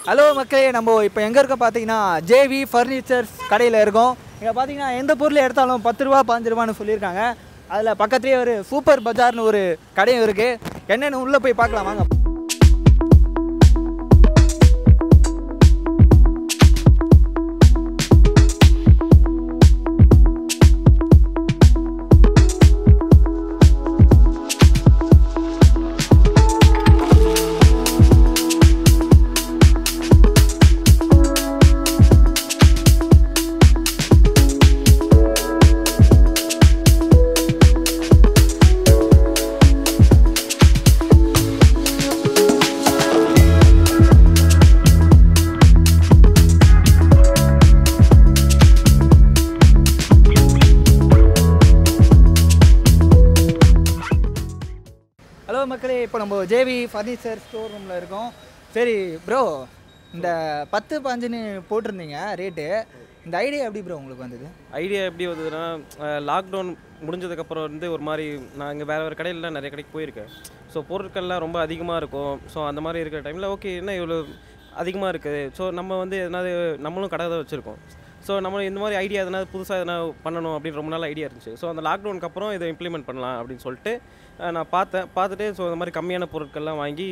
Hello மக்களே நம்ம இப்போ எங்கே இருக்க பார்த்தீங்கன்னா ஜேவி ஃபர்னிச்சர்ஸ் கடையில் இருக்கோம் இங்கே பார்த்தீங்கன்னா எந்த பொருள் எடுத்தாலும் பத்து ரூபா பாஞ்சு ரூபான்னு சொல்லியிருக்காங்க அதில் பக்கத்துலேயே ஒரு சூப்பர் பஜார்னு ஒரு கடையும் இருக்குது என்னென்னு உள்ளே போய் பார்க்கலாம் வாங்க ஹலோ மக்களே இப்போ நம்ம ஜேவி ஃபர்னிச்சர் ஸ்டோர் ரூமில் இருக்கோம் சரி ப்ரோ இந்த பத்து பாஞ்சுன்னு போட்டிருந்தீங்க ரேட்டு இந்த ஐடியா எப்படி ப்ரோ உங்களுக்கு வந்தது ஐடியா எப்படி வந்ததுன்னா லாக்டவுன் முடிஞ்சதுக்கப்புறம் வந்து ஒரு மாதிரி நான் இங்கே வேறு வேறு கடையிலலாம் நிறைய கடைக்கு போயிருக்கேன் ஸோ பொருட்கள்லாம் ரொம்ப அதிகமாக இருக்கும் ஸோ அந்த மாதிரி இருக்கிற டைமில் ஓகே என்ன இவ்வளோ அதிகமாக இருக்குது ஸோ நம்ம வந்து எதனாவது நம்மளும் கடை தான் வச்சுருக்கோம் ஸோ நம்ம இந்த மாதிரி ஐடியா எதனா புதுசாக எதனா பண்ணணும் அப்படின்னு ரொம்ப நாள் ஐடியா இருந்துச்சு ஸோ அந்த லாக்டவுனுக்கு அப்புறம் இதை இம்ப்ளிமெண்ட் பண்ணலாம் அப்படின்னு சொல்லிட்டு அஹ், நான் பார்த்தேன் பார்த்துட்டு ஸோ இந்த மாதிரி கம்மியான பொருட்கள்லாம் வாங்கி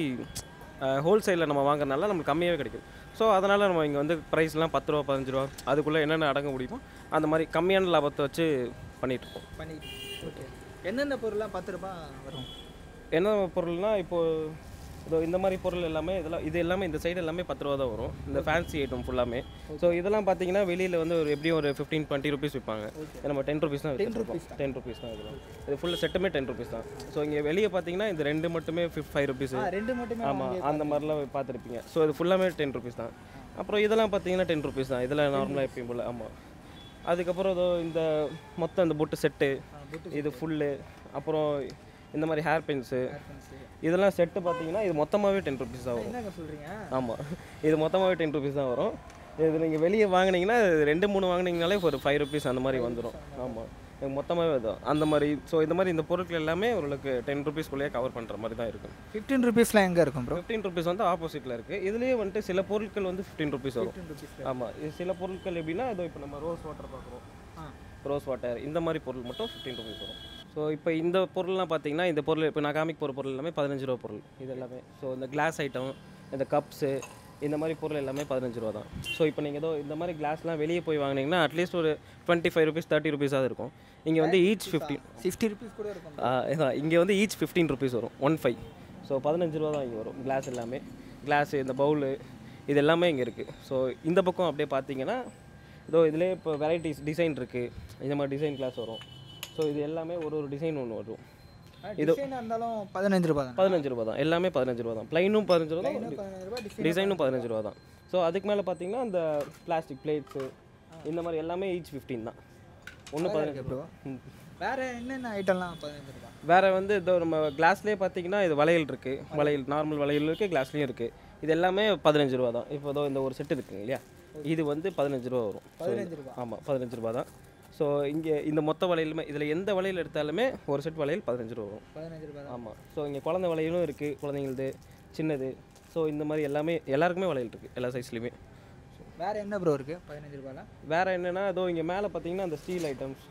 ஹோல்சேலில் நம்ம வாங்குறதுனால நமக்கு கம்மியாகவே கிடைக்கும் ஸோ அதனால் நம்ம இங்கே வந்து ப்ரைஸ்லாம் பத்து ரூபா பதினஞ்சு ரூபா அதுக்குள்ளே என்னென்ன அடங்க முடியுமோ அந்த மாதிரி கம்மியான லாபத்தை வச்சு பண்ணிட்டு இருக்கோம் பண்ணி ஓகே எந்தெந்த பொருள்லாம் பத்து ரூபா வரும் என்ன பொருள்னா இப்போது இதோ இந்த மாதிரி பொருள் எல்லாமே இதெல்லாம் இது எல்லாமே இந்த சைடு எல்லாமே பத்து ரூபா தான் வரும் இந்த ஃபேன்சி ஐட்டம் ஃபுல்லாமே ஸோ இதெல்லாம் பார்த்தீங்கன்னா வெளியில் வந்து ஒரு எப்படியும் ஒரு ஃபிஃப்டீன் டுவெண்ட்டி ருபீஸ் விற்பாங்க நம்ம டென் ருபீஸ் தான் விற்றுருப்போம் டென் ருபீஸ் தான் இதெல்லாம் இது ஃபுல்லாக செட்டுமே டென் ருபீஸ் தான் ஸோ இங்கே வெளியே பார்த்தீங்கன்னா இந்த ரெண்டு மட்டுமே ஃபிஃப்ட் ஃபைவ் ருபீஸ் ஆ ரெண்டு மட்டுமே ஆமாம் அந்த மாதிரிலாம் பார்த்துருப்பீங்க ஸோ இது ஃபுல்லாமே டென் ருபீஸ் தான் அப்புறம் இதெல்லாம் பார்த்தீங்கன்னா டென் ருபீஸ் தான் இதெல்லாம் நார்மலாக எப்பயும் போல் ஆமாம் அதுக்கப்புறம் இதோ இந்த மொத்தம் இந்த பொட்டு செட்டு இது ஃபுல்லு அப்புறம் இந்த மாதிரி ஹேர் பென்ஸு இதெல்லாம் செட்டு பார்த்தீங்கன்னா இது மொத்தமாகவே டென் ருபீஸ் தான் வரும் என்னங்க சொல்கிறீங்க ஆமாம் இது மொத்தமாகவே டென் ருபீஸ் தான் வரும் இது நீங்கள் வெளியே வாங்குனீங்கன்னா இது ரெண்டு மூணு வாங்குனீங்கனாலே ஒரு ஃபைவ் ருபீஸ் அந்த மாதிரி வந்துடும் ஆமாம் இது மொத்தமாகவே வரும் அந்த மாதிரி ஸோ இந்த மாதிரி இந்த பொருட்கள் எல்லாமே உங்களுக்கு டென் ருபீஸ்க்குள்ளேயே கவர் பண்ணுற மாதிரி தான் இருக்கும் ஃபிஃப்டீன் ருபீஸ்லாம் எங்கே இருக்கும் ப்ரோ ஃபிஃப்டீன் ருபீஸ் வந்து ஆப்போசிட்டில் இருக்குது இதுலேயே வந்துட்டு சில பொருட்கள் வந்து ஃபிஃப்டீன் ருபீஸ் வரும் ருபீஸ் ஆமாம் இது சில பொருட்கள் எப்படின்னா இதோ இப்போ நம்ம ரோஸ் வாட்டர் பார்க்குறோம் ஆ ரோஸ் வாட்டர் இந்த மாதிரி பொருள் மட்டும் ஃபிஃப்டீன் ருபீஸ் வரும் ஸோ இப்போ இந்த பொருள்லாம் பார்த்தீங்கன்னா இந்த பொருள் இப்போ நான் காமிக்க போகிற பொருள் எல்லாமே பதினஞ்சு ரூபா பொருள் இது எல்லாமே ஸோ இந்த கிளாஸ் ஐட்டம் இந்த கப்ஸு இந்த மாதிரி பொருள் எல்லாமே பதினஞ்சு ரூபா தான் ஸோ இப்போ நீங்கள் ஏதோ இந்த மாதிரி கிளாஸ்லாம் வெளியே போய் வாங்குனீங்கன்னா அட்லீஸ்ட் ஒரு டுவெண்ட்டி ஃபைவ் ருபீஸ் தேர்ட்டி ருபீஸாக இருக்கும் இங்கே வந்து ஈச் ஃபிஃப்டீன் ஃபிஃப்டி ருபீஸ் கூட இருக்கும் இதான் இங்கே வந்து ஈச் ஃபிஃப்டீன் ருபீஸ் வரும் ஒன் ஃபைவ் ஸோ பதினஞ்சு ரூபா தான் இங்கே வரும் கிளாஸ் எல்லாமே கிளாஸு இந்த பவுலு இது எல்லாமே இங்கே இருக்குது ஸோ இந்த பக்கம் அப்படியே பார்த்தீங்கன்னா இதோ இதிலே இப்போ வெரைட்டிஸ் டிசைன் இருக்குது இந்த மாதிரி டிசைன் கிளாஸ் வரும் ஸோ இது எல்லாமே ஒரு ஒரு டிசைன் ஒன்று வரும் இது டிசைனாக இருந்தாலும் பதினஞ்சு ரூபா தான் பதினஞ்சு ரூபா தான் எல்லாமே பதினஞ்சு ரூபா தான் ப்ளைனும் பதினஞ்சு ரூபா தான் பதினஞ்சு ரூபா டிசைன் டிசைனும் பதினஞ்சு ரூபா தான் ஸோ அதுக்கு மேலே பார்த்தீங்கன்னா இந்த பிளாஸ்டிக் பிளேட்ஸு இந்த மாதிரி எல்லாமே ஈச் ஃபிஃப்டீன் தான் ஒன்று பதினஞ்சு ப்ரோ ம். வேற என்னென்ன ஐட்டம்லாம் பதினஞ்சு ரூபா வேற வந்து இதோ நம்ம கிளாஸ்லேயே பார்த்தீங்கன்னா இது வளையல் இருக்குது வளையல் நார்மல் வளையல் இருக்குது கிளாஸ்லேயும் இருக்குது இது எல்லாமே பதினஞ்சு ரூபா தான் இப்போ இதோ இந்த ஒரு செட்டு இருக்குங்க இல்லையா இது வந்து பதினஞ்சு ரூபா வரும் பதினஞ்சு ரூபா ஆமாம் பதினஞ்சு ரூபா தான் ஸோ இங்கே இந்த மொத்த வளையலுமே இதில் எந்த வளையல் எடுத்தாலுமே ஒரு செட் வளையல் பதினஞ்சு ரூபா வரும் பதினஞ்சு ரூபா தான் ஆமாம் ஸோ இங்கே குழந்தை வளையலும் இருக்குது குழந்தைங்களுது சின்னது ஸோ இந்த மாதிரி எல்லாமே எல்லாருக்குமே வளையல் இருக்குது எல்லா சைஸ்லையுமே வேற என்ன ப்ரோ இருக்கு பதினஞ்சு ரூபால வேறு என்னென்னா இதோ இங்கே மேலே பார்த்தீங்கன்னா அந்த ஸ்டீல் ஐட்டம்ஸ்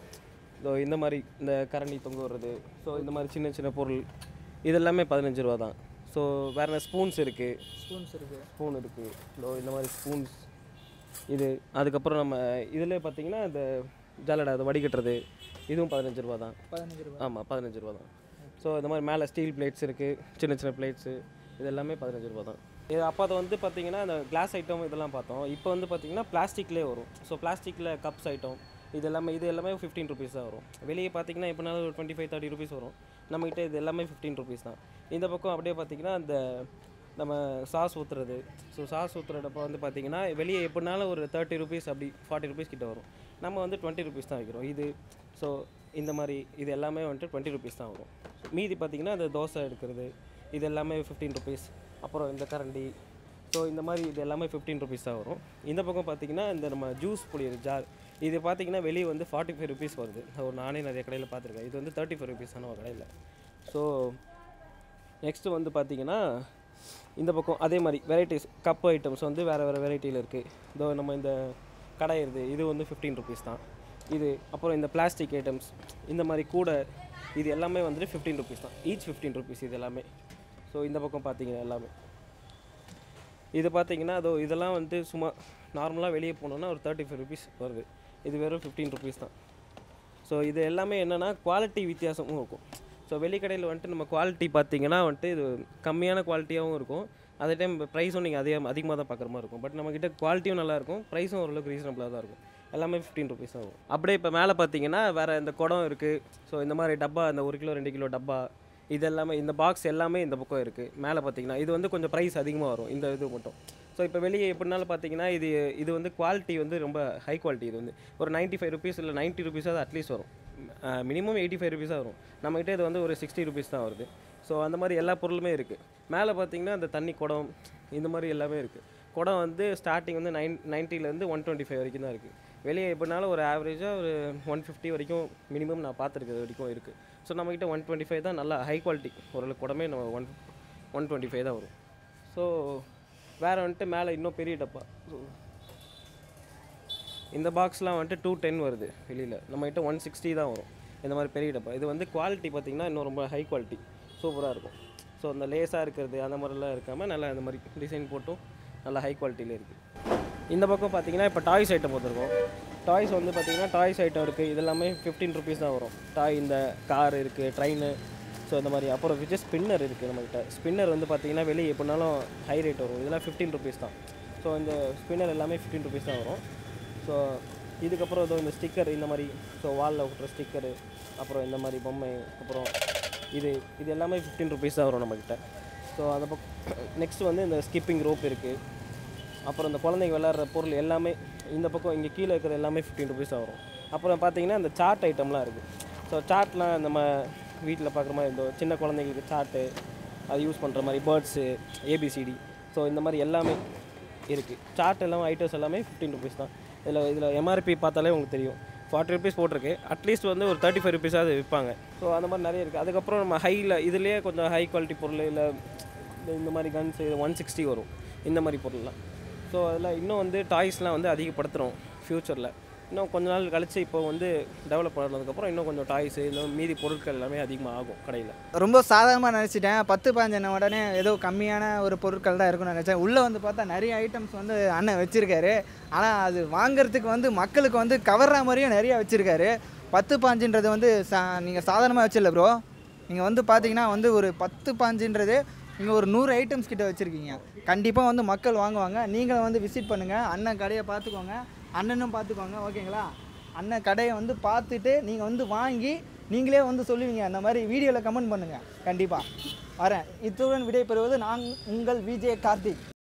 இதோ இந்த மாதிரி இந்த கரண்டி தொங்க விடுறது ஸோ இந்த மாதிரி சின்ன சின்ன பொருள் இது எல்லாமே பதினஞ்சு ரூபா தான் ஸோ வேறு என்ன ஸ்பூன்ஸ் இருக்குது ஸ்பூன்ஸ் இருக்கு ஸ்பூன் இருக்குது இதோ இந்த மாதிரி ஸ்பூன்ஸ் இது அதுக்கப்புறம் நம்ம இதில் பார்த்தீங்கன்னா இந்த ஜல்லடை அதை வடிகட்டுறது இதுவும் பதினஞ்சு ரூபா தான் பதினஞ்சு ரூபா ஆமாம் பதினஞ்சு ரூபா தான் ஸோ இந்த மாதிரி மேலே ஸ்டீல் பிளேட்ஸ் இருக்குது சின்ன சின்ன பிளேட்ஸு இது எல்லாமே பதினஞ்சு ரூபா தான் இது அப்போ அதை வந்து பார்த்தீங்கன்னா அந்த கிளாஸ் ஐட்டம் இதெல்லாம் பார்த்தோம் இப்போ வந்து பார்த்தீங்கன்னா பிளாஸ்டிக்லேயே வரும் ஸோ பிளாஸ்டிக்கில் கப்ஸ் ஐட்டம் இது எல்லாமே இது எல்லாமே ஃபிஃப்டீன் ருபீஸ் தான் வரும் வெளியே பார்த்தீங்கன்னா எப்படினாலும் ஒரு டுவெண்ட்டி ஃபைவ் தேர்ட்டி ருபீஸ் வரும் நம்மகிட்ட இது எல்லாமே ஃபிஃப்டீன் ருபீஸ் தான் இந்த பக்கம் அப்படியே பார்த்தீங்கன்னா அந்த நம்ம சாஸ் ஊற்றுறது ஸோ சாஸ் ஊற்றுறப்ப வந்து பார்த்தீங்கன்னா வெளியே எப்படினாலும் ஒரு தேர்ட்டி ருபீஸ் அப்படி ஃபார்ட்டி ருபீஸ் கிட்ட வரும் நம்ம வந்து டுவெண்ட்டி ருபீஸ் தான் வைக்கிறோம் இது ஸோ இந்த மாதிரி இது எல்லாமே வந்துட்டு டுவெண்ட்டி ருபீஸ் தான் வரும் மீதி பார்த்தீங்கன்னா அந்த தோசை எடுக்கிறது இது எல்லாமே ஃபிஃப்டீன் ருபீஸ் அப்புறம் இந்த கரண்டி ஸோ இந்த மாதிரி இது எல்லாமே ஃபிஃப்டீன் ருபீஸ் தான் வரும் இந்த பக்கம் பார்த்தீங்கன்னா இந்த நம்ம ஜூஸ் புளியது ஜார் இது பார்த்தீங்கன்னா வெளியே வந்து ஃபார்ட்டி ஃபைவ் ருபீஸ் வருது ஒரு நானே நிறைய கடையில் பார்த்துருக்கேன் இது வந்து தேர்ட்டி ஃபைவ் ருபீஸ் தானே ஒரு கடையில் ஸோ நெக்ஸ்ட்டு வந்து பார்த்தீங்கன்னா இந்த பக்கம் அதே மாதிரி வெரைட்டிஸ் கப் ஐட்டம்ஸ் வந்து வேறு வேறு வெரைட்டியில் இருக்குது இதோ நம்ம இந்த கடை இருக்குது இது வந்து ஃபிஃப்டீன் ருபீஸ் தான் இது அப்புறம் இந்த பிளாஸ்டிக் ஐட்டம்ஸ் இந்த மாதிரி கூடை இது எல்லாமே வந்துட்டு ஃபிஃப்டீன் ருபீஸ் தான் ஈச் ஃபிஃப்டீன் ருபீஸ் இது எல்லாமே ஸோ இந்த பக்கம் பார்த்தீங்கன்னா எல்லாமே இது பார்த்தீங்கன்னா அதோ இதெல்லாம் வந்து சும்மா நார்மலாக வெளியே போனோன்னா ஒரு தேர்ட்டி ஃபைவ் ருபீஸ் வருது இது வெறும் ஃபிஃப்டீன் ருபீஸ் தான் ஸோ இது எல்லாமே என்னென்னா குவாலிட்டி வித்தியாசமும் இருக்கும் ஸோ வெளிக்கடையில் வந்துட்டு நம்ம குவாலிட்டி பார்த்தீங்கன்னா வந்துட்டு இது கம்மியான குவாலிட்டியாகவும் இருக்கும் அதே டைம் ப்ரைஸும் நீங்கள் அதிகம் அதிகமாக தான் பார்க்குற மாதிரி இருக்கும் பட் நம்மக்கிட்ட குவாலிட்டியும் நல்லா இருக்கும் ப்ரைஸும் ஓரளவுக்கு ரீசனபிளாக தான் இருக்கும் எல்லாமே ஃபிஃப்டீன் ருபீஸ் ஆகும் அப்படியே இப்போ மேலே பார்த்தீங்கன்னா வேறு இந்த குடம் இருக்குது ஸோ இந்த மாதிரி டப்பா இந்த ஒரு கிலோ ரெண்டு கிலோ டப்பா இது எல்லாமே இந்த பாக்ஸ் எல்லாமே இந்த பக்கம் இருக்குது மேலே பார்த்தீங்கன்னா இது வந்து கொஞ்சம் ப்ரைஸ் அதிகமாக வரும் இந்த இது மட்டும் ஸோ இப்போ வெளியே எப்படினாலும் பார்த்தீங்கன்னா இது இது வந்து குவாலிட்டி வந்து ரொம்ப ஹை குவாலிட்டி இது வந்து ஒரு 95 ஃபைவ் ருபீஸ் இல்லை நைன்ட்டி ருபீஸாவது அட்லீஸ்ட் வரும் மினிமம் எயிட்டி ஃபைவ் ருபீஸாக வரும் நம்மகிட்ட இது வந்து ஒரு சிக்ஸ்டி ருபீஸ் தான் வருது ஸோ அந்த மாதிரி எல்லா பொருளுமே இருக்குது மேலே பார்த்தீங்கன்னா அந்த தண்ணி குடம் இந்த மாதிரி எல்லாமே இருக்குது குடம் வந்து ஸ்டார்டிங் வந்து நைன் நைன்ட்டிலேருந்து ஒன் டுவெண்ட்டி ஃபைவ் வரைக்கும் தான் இருக்குது வெளியே எப்படினாலும் ஒரு ஆவரேஜாக ஒரு ஒன் ஃபிஃப்டி வரைக்கும் மினிமம் நான் பார்த்துருக்கிறது வரைக்கும் இருக்குது ஸோ நம்மக்கிட்ட ஒன் டுவெண்ட்டி ஃபைவ் தான் நல்லா ஹை குவாலிட்டி ஓரளவுக்கு கூடமே நம்ம ஒன் ஒன் டுவெண்ட்டி ஃபைவ் தான் வரும் ஸோ வேறு வந்துட்டு மேலே இன்னும் பெரிய டப்பா ஸோ இந்த பாக்ஸ்லாம் வந்துட்டு டூ டென் வருது வெளியில் நம்மகிட்ட ஒன் சிக்ஸ்டி தான் வரும் இந்த மாதிரி பெரிய டப்பா இது வந்து குவாலிட்டி பார்த்திங்கன்னா இன்னும் ரொம்ப ஹை குவாலிட்டி சூப்பராக இருக்கும் ஸோ அந்த லேஸாக இருக்கிறது அந்த மாதிரிலாம் இருக்காமல் நல்லா இந்த மாதிரி டிசைன் போட்டும் நல்லா ஹை குவாலிட்டியில் இருக்குது இந்த பக்கம் பார்த்தீங்கன்னா இப்போ டாய்ஸ் ஐட்டம் வந்திருக்கோம் டாய்ஸ் வந்து பார்த்தீங்கன்னா டாய்ஸ் ஐட்டம் இருக்குது இது எல்லாமே ஃபிஃப்டீன் ருபீஸ் தான் வரும் டாய் இந்த கார் இருக்குது ட்ரெயின் ஸோ இந்த மாதிரி அப்புறம் விஜய் ஸ்பின்னர் இருக்குது நம்மகிட்ட ஸ்பின்னர் வந்து பார்த்தீங்கன்னா வெளியே எப்படினாலும் ஹை ரேட் வரும் இதெல்லாம் ஃபிஃப்டீன் ருபீஸ் தான் ஸோ இந்த ஸ்பின்னர் எல்லாமே ஃபிஃப்டீன் ருபீஸ் தான் வரும் ஸோ இதுக்கப்புறம் ஏதோ இந்த ஸ்டிக்கர் இந்த மாதிரி ஸோ வாலில் ஒட்டுற ஸ்டிக்கரு அப்புறம் இந்த மாதிரி பொம்மை அப்புறம் இது இது எல்லாமே ஃபிஃப்டீன் ருபீஸ் தான் வரும் நம்மக்கிட்ட ஸோ அந்த பக்கம் நெக்ஸ்ட் வந்து இந்த ஸ்கிப்பிங் ரோப் இருக்குது அப்புறம் இந்த குழந்தைங்க விளையாடுற பொருள் எல்லாமே இந்த பக்கம் இங்கே கீழே இருக்கிற எல்லாமே ஃபிஃப்டீன் ருபீஸ் வரும் அப்புறம் பார்த்தீங்கன்னா இந்த சார்ட் ஐட்டம்லாம் இருக்குது ஸோ சார்ட்லாம் நம்ம வீட்டில் பார்க்குற மாதிரி இந்த சின்ன குழந்தைங்களுக்கு சார்ட்டு அது யூஸ் பண்ணுற மாதிரி பேர்ட்ஸு ஏபிசிடி ஸோ இந்த மாதிரி எல்லாமே இருக்குது சார்ட் எல்லாம் ஐட்டம்ஸ் எல்லாமே ஃபிஃப்டீன் ருபீஸ் தான் இதில் இதில் எம்ஆர்பி பார்த்தாலே உங்களுக்கு தெரியும் ஃபார்ட்டி ருபீஸ் போட்டிருக்கு அட்லீஸ்ட் வந்து ஒரு தேர்ட்டி ஃபைவ் ருபீஸாவது விற்பாங்க ஸோ அந்த மாதிரி நிறைய இருக்குது அதுக்கப்புறம் நம்ம ஹையில் இதுலேயே கொஞ்சம் ஹை குவாலிட்டி பொருள் இல்லை இந்த மாதிரி கன்ஸ் ஒன் சிக்ஸ்டி வரும் இந்த மாதிரி பொருள்லாம் ஸோ அதில் இன்னும் வந்து டாய்ஸ்லாம் வந்து அதிகப்படுத்துகிறோம் ஃப்யூச்சரில் இன்னும் கொஞ்ச நாள் கழிச்சு இப்போ வந்து டெவலப் பண்ணதுக்கப்புறம் இன்னும் கொஞ்சம் டாய்ஸ் இல்லை மீதி பொருட்கள் எல்லாமே அதிகமாக ஆகும் கடையில் ரொம்ப சாதாரணமாக நினச்சிட்டேன் பத்து பாஞ்சன உடனே ஏதோ கம்மியான ஒரு பொருட்கள் தான் இருக்கும்னு நினச்சேன் உள்ளே வந்து பார்த்தா நிறைய ஐட்டம்ஸ் வந்து அண்ணன் வச்சுருக்காரு ஆனால் அது வாங்குறதுக்கு வந்து மக்களுக்கு வந்து கவர்ற மாதிரியும் நிறைய வச்சுருக்காரு பத்து பாஞ்சுன்றது வந்து சா நீங்கள் சாதாரணமாக வச்சிடல ப்ரோ நீங்கள் வந்து பார்த்தீங்கன்னா வந்து ஒரு பத்து பாஞ்சுன்றது நீங்கள் ஒரு நூறு ஐட்டம்ஸ் கிட்ட வச்சுருக்கீங்க கண்டிப்பாக வந்து மக்கள் வாங்குவாங்க நீங்களும் வந்து விசிட் பண்ணுங்கள் அண்ணன் கடையை பார்த்துக்கோங்க அண்ணனும் பார்த்துக்கோங்க ஓகேங்களா அண்ணன் கடையை வந்து பார்த்துட்டு நீங்கள் வந்து வாங்கி நீங்களே வந்து சொல்லுவீங்க அந்த மாதிரி வீடியோவில் கமெண்ட் பண்ணுங்கள் கண்டிப்பாக வரேன் இத்துடன் விடைபெறுவது நான் உங்கள் விஜே கார்த்திக்